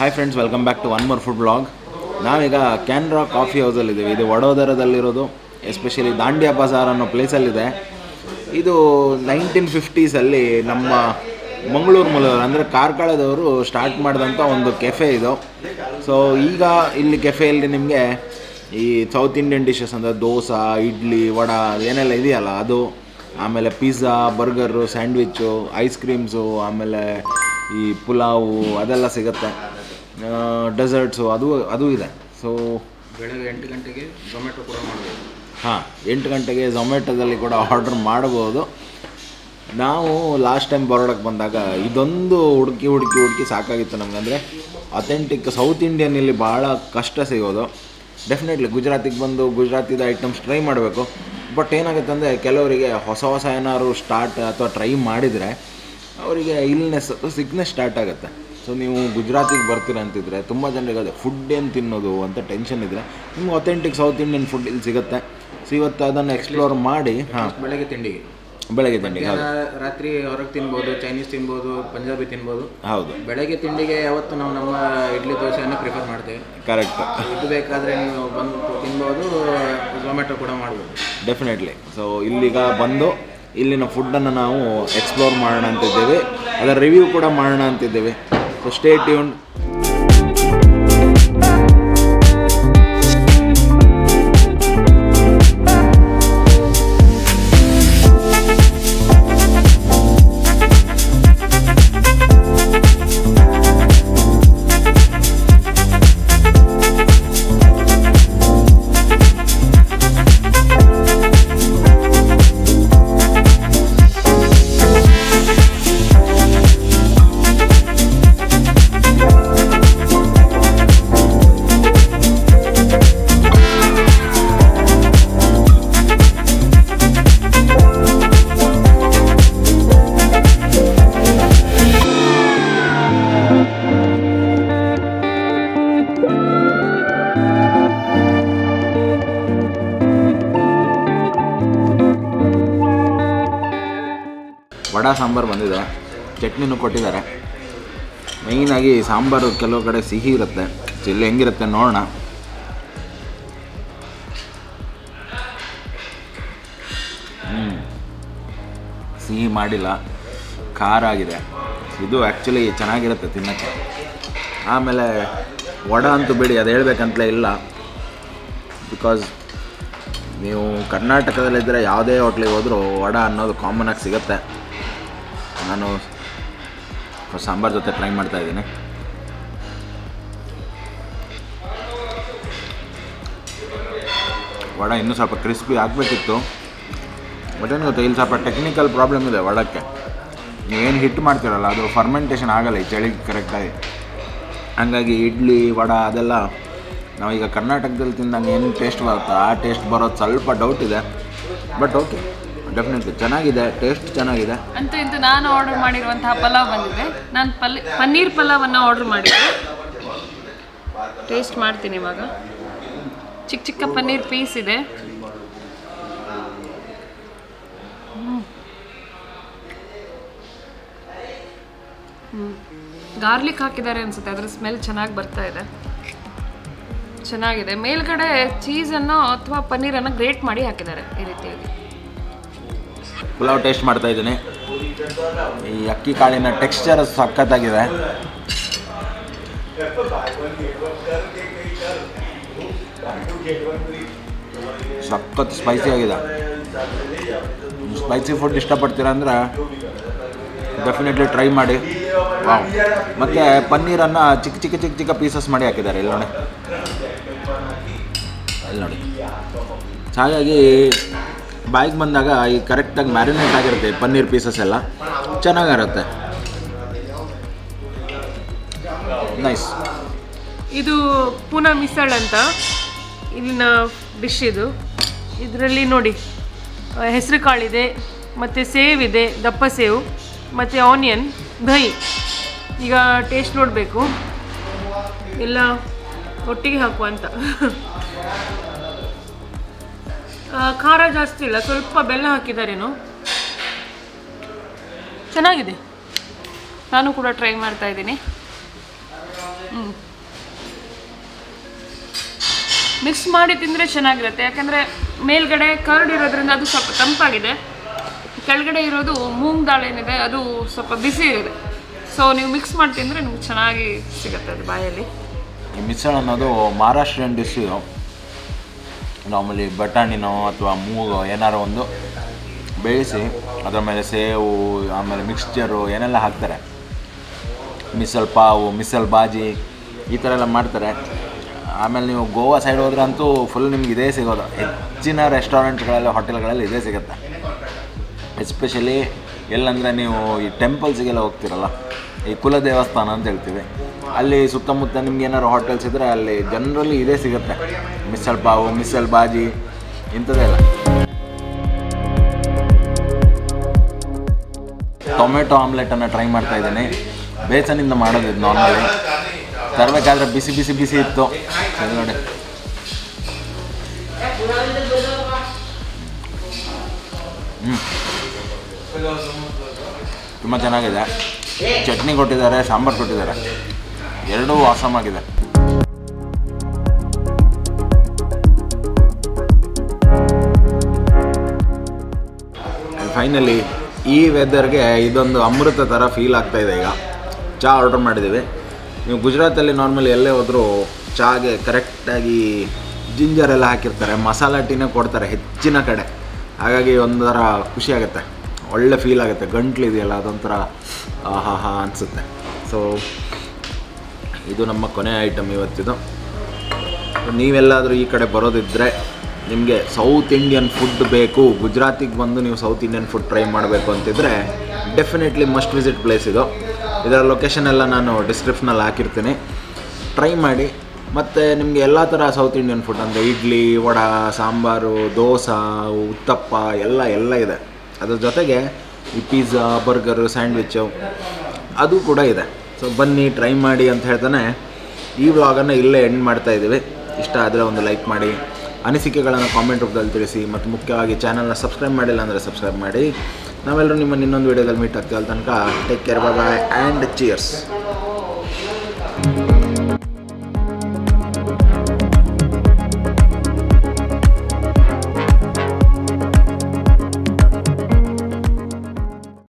Hi friends welcome back to one more food blog ನಾವೀಗ ಕ್ಯಾನ್ರಾ coffee ಹೌಸಲ್ಲಿದ್ದೀವಿ ಇದು ವಡೋದರದಲ್ಲಿರೋದು especially ದಾಂಡ್ಯಾ Bazaar ಅನ್ನೋ ಪ್ಲೇಸಲ್ಲಿದೆ ಇದು ನೈನ್ಟೀನ್ ಫಿಫ್ಟೀಸಲ್ಲಿ ನಮ್ಮ ಮಂಗಳೂರು ಮೂಲದವರು ಅಂದರೆ ಕಾರ್ಕಳದವರು ಸ್ಟಾರ್ಟ್ ಮಾಡಿದಂಥ ಒಂದು ಕೆಫೆ ಇದು ಸೊ ಈಗ ಇಲ್ಲಿ ಕೆಫೆಯಲ್ಲಿ ನಿಮಗೆ ಈ ಸೌತ್ ಇಂಡಿಯನ್ ಡಿಶಸ್ ಅಂದರೆ ದೋಸೆ ಇಡ್ಲಿ ವಡ ಏನೆಲ್ಲ ಇದೆಯಲ್ಲ ಅದು ಆಮೇಲೆ pizza burger sandwich ice creams ಆಮೇಲೆ ಈ ಪುಲಾವು ಅದೆಲ್ಲ ಸಿಗುತ್ತೆ ಡೆಸರ್ಟ್ಸು ಅದು ಅದು ಇದೆ ಸೊ ಬೆಳಗ್ಗೆ ಎಂಟು ಗಂಟೆಗೆ ಝೊಮ್ಯಾಟೊ ಕೂಡ ಮಾಡ್ಬೋದು ಹಾಂ ಎಂಟು ಗಂಟೆಗೆ ಝೊಮ್ಯಾಟೊದಲ್ಲಿ ಕೂಡ ಆರ್ಡ್ರ್ ಮಾಡ್ಬೋದು ನಾವು ಲಾಸ್ಟ್ ಟೈಮ್ ಬರೋಡಕ್ಕೆ ಬಂದಾಗ ಇದೊಂದು ಹುಡುಕಿ ಹುಡುಕಿ ಹುಡುಕಿ ಸಾಕಾಗಿತ್ತು ನಮ್ಗೆ ಅಂದರೆ ಅಥೆಂಟಿಕ್ ಸೌತ್ ಇಂಡಿಯನ್ನಲ್ಲಿ ಭಾಳ ಕಷ್ಟ ಸಿಗೋದು ಡೆಫಿನೆಟ್ಲಿ ಗುಜರಾತಿಗೆ ಬಂದು ಗುಜರಾತಿದ ಐಟಮ್ಸ್ ಟ್ರೈ ಮಾಡಬೇಕು ಬಟ್ ಏನಾಗುತ್ತೆ ಅಂದರೆ ಕೆಲವರಿಗೆ ಹೊಸ ಹೊಸ ಏನಾದ್ರು ಸ್ಟಾರ್ಟ್ ಅಥವಾ ಟ್ರೈ ಮಾಡಿದರೆ ಅವರಿಗೆ ಇಲ್ನೆಸ್ ಅಥವಾ ಸಿಕ್ನೆಸ್ ಸ್ಟಾರ್ಟ್ ಆಗುತ್ತೆ ಸೊ ನೀವು ಗುಜರಾತಿಗೆ ಬರ್ತೀರ ಅಂತಿದ್ರೆ ತುಂಬ ಜನರಿಗೆ ಅದೇ ಫುಡ್ ಏನು ತಿನ್ನೋದು ಅಂತ ಟೆನ್ಷನ್ ಇದ್ದರೆ ನಿಮ್ಗೆ ಅಥೆಂಟಿಕ್ ಸೌತ್ ಇಂಡಿಯನ್ ಫುಡ್ ಇಲ್ಲಿ ಸಿಗುತ್ತೆ ಸೊ ಇವತ್ತು ಅದನ್ನು ಎಕ್ಸ್ಪ್ಲೋರ್ ಮಾಡಿ ಹಾಂ ಬೆಳಗ್ಗೆ ತಿಂಡಿಗೆ ಬೆಳಗ್ಗೆ ತಿಂಡಿ ಹೌದು ಮಧ್ಯಾಹ್ನ ರಾತ್ರಿ ಹೊರಗೆ ತಿನ್ಬೋದು ಚೈನೀಸ್ ತಿನ್ಬೋದು ಪಂಜಾಬಿ ತಿನ್ಬೋದು ಹೌದು ಬೆಳಗ್ಗೆ ತಿಂಡಿಗೆ ಯಾವತ್ತು ನಾವು ನಮ್ಮ ಇಡ್ಲಿ ದೋಸೆಯನ್ನು ಪ್ರಿಫರ್ ಮಾಡ್ತೇವೆ ಕರೆಕ್ಟ್ ಇದು ಬೇಕಾದರೆ ನೀವು ಬಂದು ತಿನ್ಬೋದು ಝೊಮ್ಯಾಟೊ ಕೂಡ ಮಾಡ್ಬೋದು ಡೆಫಿನೆಟ್ಲಿ ಸೊ ಇಲ್ಲಿಗ ಬಂದು ಇಲ್ಲಿನ ಫುಡ್ಡನ್ನು ನಾವು ಎಕ್ಸ್ಪ್ಲೋರ್ ಮಾಡೋಣ ಅಂತಿದ್ದೇವೆ ಅದರ ರಿವ್ಯೂ ಕೂಡ ಮಾಡೋಣ ಅಂತಿದ್ದೇವೆ so stay tune vada sambar ಬಂದಿದೆ ಚಟ್ನಿನೂ ಕೊಟ್ಟಿದ್ದಾರೆ ಮೇಯ್ನಾಗಿ ಸಾಂಬಾರು ಕೆಲವು ಕಡೆ ಸಿಹಿ ಇರುತ್ತೆ ಸೊ ಇಲ್ಲಿ ಹೆಂಗಿರುತ್ತೆ ನೋಡೋಣ ಹ್ಮ್. ಸಿಹಿ ಮಾಡಿಲ್ಲ ಖಾರ ಆಗಿದೆ ಇದು ಆ್ಯಕ್ಚುಲಿ ಚೆನ್ನಾಗಿರುತ್ತೆ ತಿನ್ನೋಕ್ಕೆ ಆಮೇಲೆ ವಡ ಅಂತೂ ಬಿಡಿ ಅದು ಹೇಳ್ಬೇಕಂತಲೇ ಇಲ್ಲ ಬಿಕಾಸ್ ನೀವು ಕರ್ನಾಟಕದಲ್ಲಿದ್ದರೆ ಯಾವುದೇ ಹೋಟ್ಲಿಗೆ ಹೋದರೂ ವಡ ಅನ್ನೋದು ಕಾಮನ್ ಆಗಿ ಸಿಗುತ್ತೆ ನಾನು ಸಾಂಬಾರ್ ಜೊತೆ ಟ್ರೈ ಮಾಡ್ತಾ ಇದ್ದೀನಿ ವಡ ಇನ್ನೂ ಸ್ವಲ್ಪ ಕ್ರಿಸ್ಪಿ ಆಗಬೇಕಿತ್ತು ಬಟ್ ಏನು ಗೊತ್ತಾ ಇಲ್ಲಿ ಸ್ವಲ್ಪ ಟೆಕ್ನಿಕಲ್ ಪ್ರಾಬ್ಲಮ್ ಇದೆ ವಡಕ್ಕೆ ನೀವೇನು ಹಿಟ್ ಮಾಡ್ತೀರಲ್ಲ ಅದು ಫರ್ಮೆಂಟೇಷನ್ ಆಗಲ್ಲ ಈ ಚಳಿಗೆ ಕರೆಕ್ಟಾಗಿ ಹಂಗಾಗಿ ಇಡ್ಲಿ ವಡ ಅದೆಲ್ಲ ನಾವೀಗ ಕರ್ನಾಟಕದಲ್ಲಿ ತಿಂದಂಗೆ ಏನು ಟೇಸ್ಟ್ ಬರುತ್ತೋ ಆ ಟೇಸ್ಟ್ ಬರೋದು ಸ್ವಲ್ಪ ಡೌಟ್ ಇದೆ ಬಟ್ ಓಕೆ ಡೆಫಿನೆಟ್ಲಿ ಚೆನ್ನಾಗಿದೆ ಟೇಸ್ಟ್ ಚೆನ್ನಾಗಿದೆ ಅಂತೂ ಇಂತೂ ನಾನು ಆರ್ಡರ್ ಮಾಡಿರುವಂತಹ ಪಲಾವ್ ಬಂದಿದೆ ನಾನು ಪಲ್ ಪನ್ನೀರ್ ಪಲಾವನ್ನು ಆರ್ಡರ್ ಮಾಡಿದ್ದೆ ಟೇಸ್ಟ್ ಮಾಡ್ತೀನಿ ಇವಾಗ ಚಿಕ್ಕ ಚಿಕ್ಕ ಪನ್ನೀರ್ ಪೀಸ್ ಇದೆ ಗಾರ್ಲಿಕ್ ಹಾಕಿದ್ದಾರೆ ಅನ್ಸುತ್ತೆ ಅದ್ರ ಸ್ಮೆಲ್ ಚೆನ್ನಾಗಿ ಬರ್ತಾ ಇದೆ ಚೆನ್ನಾಗಿದೆ ಮೇಲ್ಗಡೆ ಚೀಸನ್ನು ಅಥವಾ ಪನ್ನೀರನ್ನು ಗ್ರೇಟ್ ಮಾಡಿ ಹಾಕಿದ್ದಾರೆ ಈ ರೀತಿಯಾಗಿ ಪುಲಾವ್ ಟೇಸ್ಟ್ ಮಾಡ್ತಾ ಇದ್ದೀನಿ ಈ ಅಕ್ಕಿ ಕಾಳಿನ ಟೆಕ್ಸ್ಚರ್ ಸಖತ್ತಾಗಿದೆ ಸಖತ್ ಸ್ಪೈಸಿ ಆಗಿದೆ ಸ್ಪೈಸಿ ಫುಡ್ ಇಷ್ಟಪಡ್ತೀರಾ ಅಂದರೆ ಡೆಫಿನೆಟ್ಲಿ ಟ್ರೈ ಮಾಡಿ ವಾವ್ ಮತ್ತು ಪನ್ನೀರನ್ನು ಚಿಕ್ಕ ಚಿಕ್ಕ ಚಿಕ್ಕ ಚಿಕ್ಕ ಪೀಸಸ್ ಮಾಡಿ ಹಾಕಿದ್ದಾರೆ ಇಲ್ಲಿ ನೋಡಿ ಇಲ್ಲಿ ನೋಡಿ ಹಾಗಾಗಿ ಬಾಯಿಗೆ ಬಂದಾಗ ಈ ಕರೆಕ್ಟಾಗಿ ಮ್ಯಾರಿನೇಟ್ ಆಗಿರುತ್ತೆ ಪನ್ನೀರ್ ಪೀಸಸ್ ಎಲ್ಲ ಚೆನ್ನಾಗಿರುತ್ತೆ ನೈಸ್ ಇದು ಪೂನಾ ಮಿಸಳ್ ಅಂತ ಇಲ್ಲಿನ ಡಿಶ್ ಇದು ಇದರಲ್ಲಿ ನೋಡಿ ಹೆಸರು ಕಾಳಿದೆ ಮತ್ತು ಸೇವ್ ಇದೆ ದಪ್ಪ ಸೇವು ಮತ್ತು ಆನಿಯನ್ ದಹಿ ಈಗ ಟೇಸ್ಟ್ ನೋಡಬೇಕು ಎಲ್ಲ ಒಟ್ಟಿಗೆ ಹಾಕುವ ಅಂತ ಆ, ಖಾರ ಜಾಸ್ತಿ ಇಲ್ಲ ಸ್ವಲ್ಪ ಬೆಲ್ಲ ಹಾಕಿದಾರೇನೋ ಚೆನ್ನಾಗಿದೆ ನಾನು ಕೂಡ ಟ್ರೈ ಮಾಡ್ತಾ ಇದ್ದೀನಿ ಮಿಕ್ಸ್ ಮಾಡಿ ತಿಂದರೆ ಚೆನ್ನಾಗಿರುತ್ತೆ ಯಾಕಂದರೆ ಮೇಲ್ಗಡೆ ಕರ್ಡ್ ಇರೋದ್ರಿಂದ ಅದು ಸ್ವಲ್ಪ ತಂಪಾಗಿದೆ ಕೆಳಗಡೆ ಇರೋದು ಮೂಂಗ್ ದಾಲ್ ಏನಿದೆ ಅದು ಸ್ವಲ್ಪ ಬಿಸಿ ಇದೆ ಸೊ ನೀವು ಮಿಕ್ಸ್ ಮಾಡಿ ತಿಂದರೆ ನಿಮ್ಗೆ ಚೆನ್ನಾಗಿ ಸಿಗುತ್ತೆ ಅದು ಬಾಯಲ್ಲಿ ಈ ಮಿಸಲ್ ಅನ್ನೋದು ಮಹಾರಾಷ್ಟ್ರಿಯನ್ ಡಿಶ್ ಇದು ನಾರ್ಮಲಿ ಬಟಾಣಿನೋ ಅಥವಾ ಮೂಗೋ ಏನಾರು ಒಂದು ಬೇಯಿಸಿ ಅದರ ಮೇಲೆ ಸೇವು ಆಮೇಲೆ ಮಿಕ್ಸ್ಚರು ಏನೆಲ್ಲ ಹಾಕ್ತಾರೆ ಮಿಸಲ್ ಪಾವು ಮಿಸಲ್ ಬಾಜಿ ಈ ಥರ ಎಲ್ಲ ಮಾಡ್ತಾರೆ ಆಮೇಲೆ ನೀವು ಗೋವಾ ಸೈಡ್ ಹೋದ್ರೆ ಅಂತೂ ಫುಲ್ ನಿಮ್ಗೆ ಇದೇ ಸಿಗೋದು ಹೆಚ್ಚಿನ ರೆಸ್ಟೋರೆಂಟ್ಗಳಲ್ಲಿ ಹೋಟೆಲ್ಗಳಲ್ಲಿ ಇದೇ ಸಿಗುತ್ತೆ ಎಸ್ಪೆಷಲಿ ಎಲ್ಲಂದರೆ ನೀವು ಈ ಟೆಂಪಲ್ಸ್ಗೆಲ್ಲ ಹೋಗ್ತಿರಲ್ಲ ಈ ಕುಲ ದೇವಸ್ಥಾನ ಅಂತ ಹೇಳ್ತೀವಿ ಅಲ್ಲಿ ಸುತ್ತಮುತ್ತ ನಿಮ್ಗೆ ಏನಾದ್ರು ಹೋಟೆಲ್ಸ್ ಇದ್ದರೆ ಅಲ್ಲಿ ಜನರಲಿ ಇದೇ ಸಿಗುತ್ತೆ ಮಿಸಲ್ ಪಾವು ಮಿಸಲ್ ಬಾಜಿ ಇಂಥದ್ದೆಲ್ಲ ಟೊಮೆಟೊ ಆಮ್ಲೆಟನ್ನು ಟ್ರೈ ಮಾಡ್ತಾ ಇದ್ದೀನಿ ಬೇಸನಿಂದ ಮಾಡೋದು ಇದು ನಾರ್ಮಲಿ ತರಬೇಕಾದ್ರೆ ಬಿಸಿ ಬಿಸಿ ಬಿಸಿ ಇತ್ತು ಇದು ನೋಡಿ ಹ್ಞೂ ತುಂಬ ಚೆನ್ನಾಗಿದೆ ಚಟ್ನಿ ಕೊಟ್ಟಿದ್ದಾರೆ ಸಾಂಬಾರು ಕೊಟ್ಟಿದ್ದಾರೆ ಎರಡೂ ಆಸಮ್ ಆಗಿದೆ ಫೈನಲಿ ಈ ವೆದರ್ಗೆ ಇದೊಂದು ಅಮೃತ ಥರ ಫೀಲ್ ಆಗ್ತಾ ಇದೆ ಈಗ ಚಹಾ ಆರ್ಡರ್ ಮಾಡಿದ್ದೀವಿ ನೀವು ಗುಜರಾತಲ್ಲಿ ನಾರ್ಮಲಿ ಎಲ್ಲೇ ಹೋದರೂ ಚಹಾಗೆ ಕರೆಕ್ಟಾಗಿ ಜಿಂಜರ್ ಎಲ್ಲ ಹಾಕಿರ್ತಾರೆ ಮಸಾಲ ಟೀನೇ ಕೊಡ್ತಾರೆ ಹೆಚ್ಚಿನ ಕಡೆ ಹಾಗಾಗಿ ಒಂಥರ ಖುಷಿ ಆಗುತ್ತೆ ಒಳ್ಳೆ ಫೀಲ್ ಆಗುತ್ತೆ ಗಂಟ್ಲು ಇದೆಯಲ್ಲ ಅದೊಂಥರ ಹಾ ಹಾ ಅನಿಸುತ್ತೆ ಸೊ ಇದು ನಮ್ಮ ಕೊನೆ ಐಟಮ್ ಇವತ್ತಿದು ನೀವೆಲ್ಲಾದರೂ ಈ ಕಡೆ ಬರೋದಿದ್ದರೆ ನಿಮಗೆ ಸೌತ್ ಇಂಡಿಯನ್ ಫುಡ್ ಬೇಕು ಗುಜರಾತಿಗೆ ಬಂದು ನೀವು ಸೌತ್ ಇಂಡಿಯನ್ ಫುಡ್ ಟ್ರೈ ಮಾಡಬೇಕು ಅಂತಿದ್ರೆ ಡೆಫಿನೆಟ್ಲಿ ಮಸ್ಟ್ ವಿಸಿಟ್ ಪ್ಲೇಸ್ ಇದು ಇದರ ಲೊಕೇಶನ್ ಎಲ್ಲ ನಾನು ಡಿಸ್ಕ್ರಿಪ್ಷನಲ್ಲಿ ಹಾಕಿರ್ತೀನಿ ಟ್ರೈ ಮಾಡಿ ಮತ್ತು ನಿಮಗೆ ಎಲ್ಲ ಥರ ಸೌತ್ ಇಂಡಿಯನ್ ಫುಡ್ ಅಂದರೆ ಇಡ್ಲಿ ವಡ ಸಾಂಬಾರು ದೋಸೆ ಉತ್ತಪ್ಪ ಎಲ್ಲ ಎಲ್ಲ ಇದೆ ಅದ್ರ ಜೊತೆಗೆ ಈ ಪಿಜ್ಜಾ ಬರ್ಗರು ಸ್ಯಾಂಡ್ವಿಚ್ಚು ಅದು ಕೂಡ ಇದೆ ಸೊ ಬನ್ನಿ ಟ್ರೈ ಮಾಡಿ ಅಂತ ಹೇಳ್ತಾನೆ ಈ ವ್ಲಾಗನ್ನು ಇಲ್ಲೇ ಎಂಡ್ ಮಾಡ್ತಾ ಇದ್ದೀವಿ ಇಷ್ಟ ಆದರೆ ಒಂದು ಲೈಕ್ ಮಾಡಿ ಅನಿಸಿಕೆಗಳನ್ನು ಕಾಮೆಂಟ್ ರೂಪದಲ್ಲಿ ತಿಳಿಸಿ ಮತ್ತು ಮುಖ್ಯವಾಗಿ ಚಾನಲ್ನ ಸಬ್ಸ್ಕ್ರೈಬ್ ಮಾಡಿಲ್ಲ ಅಂದರೆ ಸಬ್ಸ್ಕ್ರೈಬ್ ಮಾಡಿ ನಾವೆಲ್ಲರೂ ನಿಮ್ಮನ್ನು ಇನ್ನೊಂದು ವೀಡಿಯೋದಲ್ಲಿ ಮೀಟ್ ಆಗ್ತೀವಿ ಅಲ್ಲಿ ತನಕ take care bye and cheers